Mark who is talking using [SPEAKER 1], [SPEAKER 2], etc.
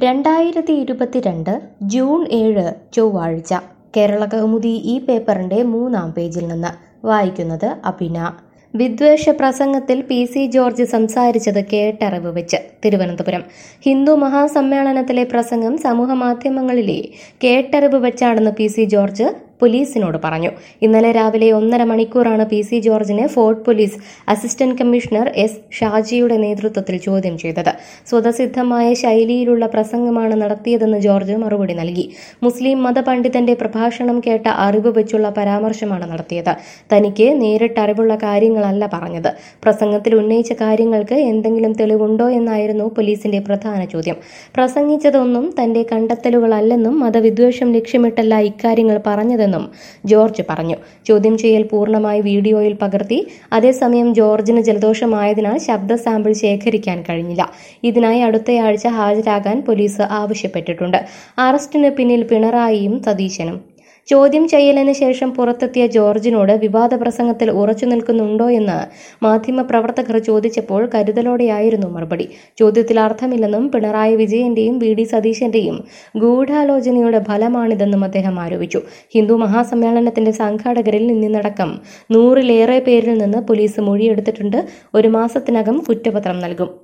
[SPEAKER 1] രണ്ടായിരത്തി ഇരുപത്തിരണ്ട് ജൂൺ ഏഴ് ചൊവ്വാഴ്ച കേരള കൗമുദി ഈ പേപ്പറിന്റെ മൂന്നാം പേജിൽ നിന്ന് വായിക്കുന്നത് അഭിന വിദ്വേഷ പ്രസംഗത്തിൽ പി സി ജോർജ് സംസാരിച്ചത് കേട്ടറിവ് വെച്ച് തിരുവനന്തപുരം ഹിന്ദു മഹാസമ്മേളനത്തിലെ പ്രസംഗം സമൂഹമാധ്യമങ്ങളിലെ കേട്ടറിവ് വെച്ചാണെന്ന് പി സി ജോർജ് പോലീസിനോട് പറഞ്ഞു ഇന്നലെ രാവിലെ ഒന്നര മണിക്കൂറാണ് പി സി ജോർജിനെ fort police assistant commissioner S ഷാജിയുടെ നേതൃത്വത്തിൽ ചോദ്യം ചെയ്തത് സ്വതസിദ്ധമായ ശൈലിയിലുള്ള പ്രസംഗമാണ് നടത്തിയതെന്ന് ജോർജ് മറുപടി നൽകി മുസ്ലിം മതപണ്ഡിതന്റെ പ്രഭാഷണം കേട്ട അറിവ് വെച്ചുള്ള പരാമർശമാണ് നടത്തിയത് തനിക്ക് നേരിട്ട് അറിവുള്ള കാര്യങ്ങളല്ല പറഞ്ഞത് പ്രസംഗത്തിൽ ഉന്നയിച്ച കാര്യങ്ങൾക്ക് എന്തെങ്കിലും തെളിവുണ്ടോ എന്നായിരുന്നു പോലീസിന്റെ പ്രധാന ചോദ്യം പ്രസംഗിച്ചതൊന്നും തന്റെ കണ്ടെത്തലുകളല്ലെന്നും മതവിദ്വേഷം ലക്ഷ്യമിട്ടല്ല ഇക്കാര്യങ്ങൾ പറഞ്ഞതെന്നും ജോർജ് പറഞ്ഞു ചോദ്യം ചെയ്യൽ പൂർണ്ണമായി വീഡിയോയിൽ പകർത്തി അതേസമയം ജോർജിന് ജലദോഷമായതിനാൽ ശബ്ദ സാമ്പിൾ ശേഖരിക്കാൻ കഴിഞ്ഞില്ല ഇതിനായി അടുത്തയാഴ്ച ഹാജരാകാൻ പോലീസ് ആവശ്യപ്പെട്ടിട്ടുണ്ട് അറസ്റ്റിന് പിന്നിൽ പിണറായിയും സതീശനും ചോദ്യം ചെയ്യലിന് ശേഷം പുറത്തെത്തിയ ജോർജിനോട് വിവാദ പ്രസംഗത്തിൽ ഉറച്ചു നിൽക്കുന്നുണ്ടോ എന്ന് മാധ്യമപ്രവർത്തകർ ചോദിച്ചപ്പോൾ കരുതലോടെയായിരുന്നു മറുപടി ചോദ്യത്തിൽ അർത്ഥമില്ലെന്നും പിണറായി വിജയന്റെയും വി ഡി സതീശന്റെയും ഗൂഢാലോചനയുടെ ഫലമാണിതെന്നും അദ്ദേഹം ആരോപിച്ചു ഹിന്ദു മഹാസമ്മേളനത്തിന്റെ സംഘാടകരിൽ നിന്നിടക്കം നൂറിലേറെ പേരിൽ നിന്ന് പോലീസ് മൊഴിയെടുത്തിട്ടുണ്ട് ഒരു മാസത്തിനകം കുറ്റപത്രം നൽകും